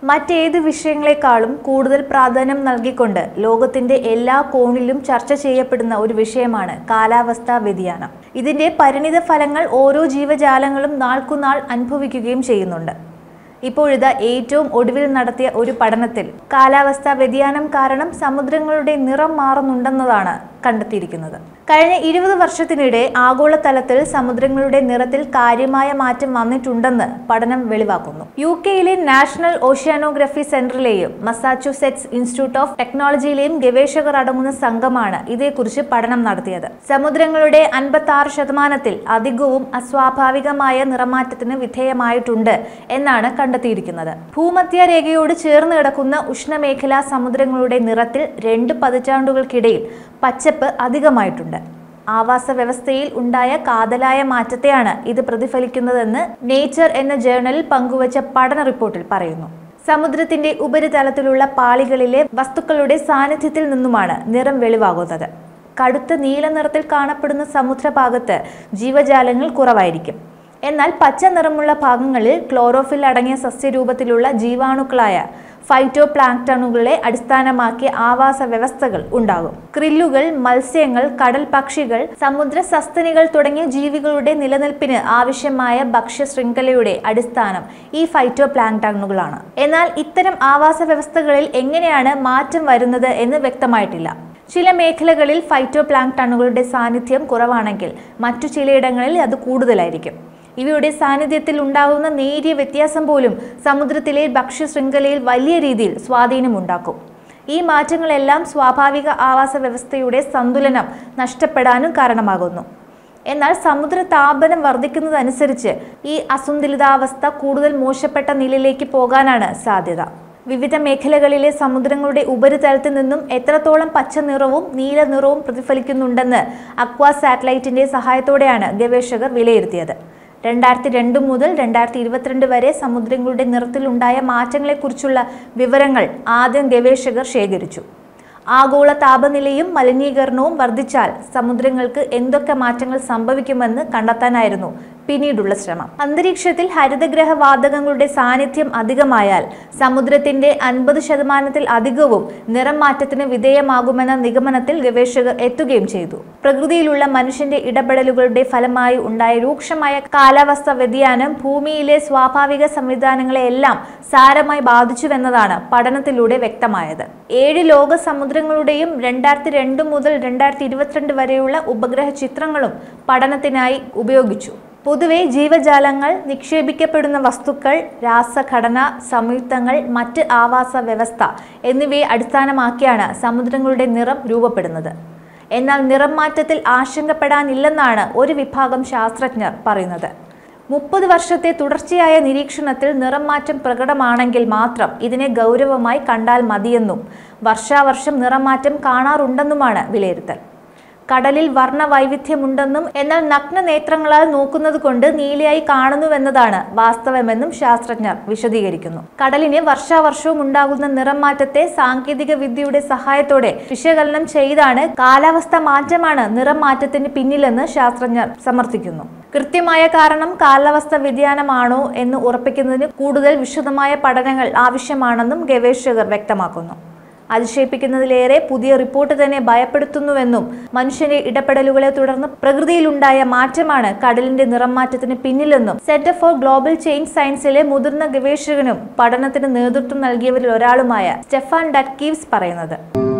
മറ്റേത് വിഷയങ്ങളെക്കാളും കൂടുതൽ പ്രാധാന്യം നൽകിക്കൊണ്ട് ലോകത്തിന്റെ എല്ലാ കോണിലും ചർച്ച ചെയ്യപ്പെടുന്ന ഒരു വിഷയമാണ് കാലാവസ്ഥാ വ്യതിയാനം ഇതിന്റെ പരിണിത ഫലങ്ങൾ ഓരോ ജീവജാലങ്ങളും നാൾക്കുനാൾ അനുഭവിക്കുകയും ചെയ്യുന്നുണ്ട് ഇപ്പോഴിതാ ഏറ്റവും ഒടുവിൽ നടത്തിയ ഒരു പഠനത്തിൽ കാലാവസ്ഥാ വ്യതിയാനം കാരണം സമുദ്രങ്ങളുടെ നിറം മാറുന്നുണ്ടെന്നതാണ് കണ്ടെത്തിയിരിക്കുന്നത് കഴിഞ്ഞ ഇരുപത് വർഷത്തിനിടെ ആഗോളതലത്തിൽ സമുദ്രങ്ങളുടെ നിറത്തിൽ കാര്യമായ മാറ്റം വന്നിട്ടുണ്ടെന്ന് പഠനം വെളിവാക്കുന്നു യു കെയിലെ നാഷണൽ ഓഷ്യാനോഗ്രഫി സെന്ററിലെയും മസാച്യുസെറ്റ്സ് ഇൻസ്റ്റിറ്റ്യൂട്ട് ഓഫ് ടെക്നോളജിയിലെയും ഗവേഷകർ അടങ്ങുന്ന സംഘമാണ് ഇതേക്കുറിച്ച് പഠനം നടത്തിയത് സമുദ്രങ്ങളുടെ അൻപത്തി ആറ് ശതമാനത്തിൽ അധികവും അസ്വാഭാവികമായ നിറമാറ്റത്തിന് വിധേയമായിട്ടുണ്ട് എന്നാണ് കണ്ടെത്തിയിരിക്കുന്നത് ഭൂമധ്യ രേഖയോട് ചേർന്ന് കിടക്കുന്ന ഉഷ്ണമേഖലാ സമുദ്രങ്ങളുടെ നിറത്തിൽ രണ്ട് പതിറ്റാണ്ടുകൾക്കിടയിൽ പച്ചപ്പ് അധികമായിട്ടുണ്ട് ആവാസ വ്യവസ്ഥയിൽ ഉണ്ടായ കാതലായ മാറ്റത്തെയാണ് ഇത് പ്രതിഫലിക്കുന്നതെന്ന് നേച്ചർ എന്ന ജേർണലിൽ പങ്കുവച്ച പഠന റിപ്പോർട്ടിൽ പറയുന്നു സമുദ്രത്തിന്റെ ഉപരിതലത്തിലുള്ള പാളികളിലെ വസ്തുക്കളുടെ സാന്നിധ്യത്തിൽ നിന്നുമാണ് നിറം വെളിവാകുന്നത് കടുത്ത നീല നിറത്തിൽ കാണപ്പെടുന്ന സമുദ്രഭാഗത്ത് ജീവജാലങ്ങൾ കുറവായിരിക്കും എന്നാൽ പച്ച നിറമുള്ള ഭാഗങ്ങളിൽ ക്ലോറോഫിൽ അടങ്ങിയ സസ്യരൂപത്തിലുള്ള ജീവാണുക്കളായ ഫൈറ്റോ പ്ലാങ്ടണുകളെ അടിസ്ഥാനമാക്കിയ ആവാസ വ്യവസ്ഥകൾ ഉണ്ടാകും ക്രില്ലുകൾ മത്സ്യങ്ങൾ കടൽ പക്ഷികൾ സമുദ്ര സസ്തനികൾ തുടങ്ങിയ ജീവികളുടെ നിലനിൽപ്പിന് ആവശ്യമായ ഭക്ഷ്യ ശൃംഖലയുടെ അടിസ്ഥാനം ഈ ഫൈറ്റോ പ്ലാങ്ടണുകളാണ് എന്നാൽ ഇത്തരം ആവാസ വ്യവസ്ഥകളിൽ എങ്ങനെയാണ് മാറ്റം വരുന്നത് എന്ന് വ്യക്തമായിട്ടില്ല ചില മേഖലകളിൽ ഫൈറ്റോ പ്ലാങ്ടണുകളുടെ സാന്നിധ്യം കുറവാണെങ്കിൽ മറ്റു ചിലയിടങ്ങളിൽ അത് കൂടുതലായിരിക്കും ഇവയുടെ സാന്നിധ്യത്തിൽ ഉണ്ടാകുന്ന നേരിയ വ്യത്യാസം പോലും സമുദ്രത്തിലെ ഭക്ഷ്യ ശൃംഖലയിൽ വലിയ രീതിയിൽ സ്വാധീനമുണ്ടാക്കും ഈ മാറ്റങ്ങളെല്ലാം സ്വാഭാവിക ആവാസ വ്യവസ്ഥയുടെ സന്തുലനം നഷ്ടപ്പെടാനും കാരണമാകുന്നു എന്നാൽ സമുദ്ര താപനം വർദ്ധിക്കുന്നതനുസരിച്ച് ഈ അസന്തുലിതാവസ്ഥ കൂടുതൽ മോശപ്പെട്ട നിലയിലേക്ക് പോകാനാണ് സാധ്യത വിവിധ മേഖലകളിലെ സമുദ്രങ്ങളുടെ ഉപരിതലത്തിൽ നിന്നും എത്രത്തോളം പച്ച നിറവും നീല നിറവും പ്രതിഫലിക്കുന്നുണ്ടെന്ന് അക്വാ സാറ്റലൈറ്റിന്റെ സഹായത്തോടെയാണ് ഗവേഷകർ വിലയിരുത്തിയത് രണ്ടായിരത്തി രണ്ട് മുതൽ രണ്ടായിരത്തി ഇരുപത്തിരണ്ട് വരെ സമുദ്രങ്ങളുടെ നിറത്തിലുണ്ടായ മാറ്റങ്ങളെക്കുറിച്ചുള്ള വിവരങ്ങൾ ആദ്യം ഗവേഷകർ ശേഖരിച്ചു ആഗോള താപനിലയും മലിനീകരണവും വർദ്ധിച്ചാൽ സമുദ്രങ്ങൾക്ക് എന്തൊക്കെ മാറ്റങ്ങൾ സംഭവിക്കുമെന്ന് കണ്ടെത്താനായിരുന്നു പിന്നീടുള്ള ശ്രമം അന്തരീക്ഷത്തിൽ ഹരിതഗ്രഹ വാതകങ്ങളുടെ സാന്നിധ്യം അധികമായാൽ സമുദ്രത്തിന്റെ അൻപത് ശതമാനത്തിൽ അധികവും നിറം മാറ്റത്തിന് വിധേയമാകുമെന്ന നിഗമനത്തിൽ ഗവേഷകർ എത്തുകയും ചെയ്തു പ്രകൃതിയിലുള്ള മനുഷ്യന്റെ ഇടപെടലുകളുടെ ഫലമായി ഉണ്ടായ രൂക്ഷമായ കാലാവസ്ഥ വ്യതിയാനം ഭൂമിയിലെ സ്വാഭാവിക സംവിധാനങ്ങളെയെല്ലാം സാരമായി ബാധിച്ചുവെന്നതാണ് പഠനത്തിലൂടെ വ്യക്തമായത് ഏഴ് ലോക സമുദ്രങ്ങളുടെയും രണ്ടായിരത്തി രണ്ട് മുതൽ രണ്ടായിരത്തി ഇരുപത്തിരണ്ട് വരെയുള്ള ഉപഗ്രഹ ചിത്രങ്ങളും പഠനത്തിനായി ഉപയോഗിച്ചു പൊതുവെ ജീവജാലങ്ങൾ നിക്ഷേപിക്കപ്പെടുന്ന വസ്തുക്കൾ രാസഘടന സംയുക്തങ്ങൾ മറ്റ് ആവാസ വ്യവസ്ഥ എന്നിവയെ അടിസ്ഥാനമാക്കിയാണ് സമുദ്രങ്ങളുടെ നിറം രൂപപ്പെടുന്നത് എന്നാൽ നിറം മാറ്റത്തിൽ ആശങ്കപ്പെടാനില്ലെന്നാണ് ഒരു വിഭാഗം ശാസ്ത്രജ്ഞർ പറയുന്നത് മുപ്പത് വർഷത്തെ തുടർച്ചയായ നിരീക്ഷണത്തിൽ നിറം മാറ്റം പ്രകടമാണെങ്കിൽ മാത്രം ഇതിനെ ഗൗരവമായി കണ്ടാൽ മതിയെന്നും വർഷാവർഷം നിറമാറ്റം കാണാറുണ്ടെന്നുമാണ് വിലയിരുത്തൽ കടലിൽ വർണ്ണ വൈവിധ്യമുണ്ടെന്നും എന്നാൽ നഗ്ന നേത്രങ്ങളാൽ നോക്കുന്നത് കൊണ്ട് നീലയായി കാണുന്നുവെന്നതാണ് വാസ്തവമെന്നും ശാസ്ത്രജ്ഞർ വിശദീകരിക്കുന്നു കടലിന് വർഷാവർഷവും ഉണ്ടാകുന്ന നിറം മാറ്റത്തെ സാങ്കേതിക വിദ്യയുടെ സഹായത്തോടെ വിശകലനം ചെയ്താണ് കാലാവസ്ഥ മാറ്റമാണ് നിറം മാറ്റത്തിന് പിന്നിലെന്ന് ശാസ്ത്രജ്ഞർ സമർത്ഥിക്കുന്നു കൃത്യമായ കാരണം കാലാവസ്ഥ വ്യതിയാനമാണോ എന്ന് ഉറപ്പിക്കുന്നതിന് കൂടുതൽ വിശദമായ പഠനങ്ങൾ ആവശ്യമാണെന്നും ഗവേഷകർ വ്യക്തമാക്കുന്നു അതിശയിപ്പിക്കുന്നതിലേറെ പുതിയ റിപ്പോർട്ട് തന്നെ ഭയപ്പെടുത്തുന്നുവെന്നും മനുഷ്യന്റെ ഇടപെടലുകളെ തുടർന്ന് പ്രകൃതിയിലുണ്ടായ മാറ്റമാണ് കടലിന്റെ നിറം മാറ്റത്തിന് പിന്നിലെന്നും സെന്റർ ഫോർ ഗ്ലോബൽ ചേഞ്ച് സയൻസിലെ മുതിർന്ന ഗവേഷകനും പഠനത്തിന് നേതൃത്വം നൽകിയവരിൽ ഒരാളുമായ സ്റ്റെഫാൻ ഡക്കീവ്സ് പറയുന്നത്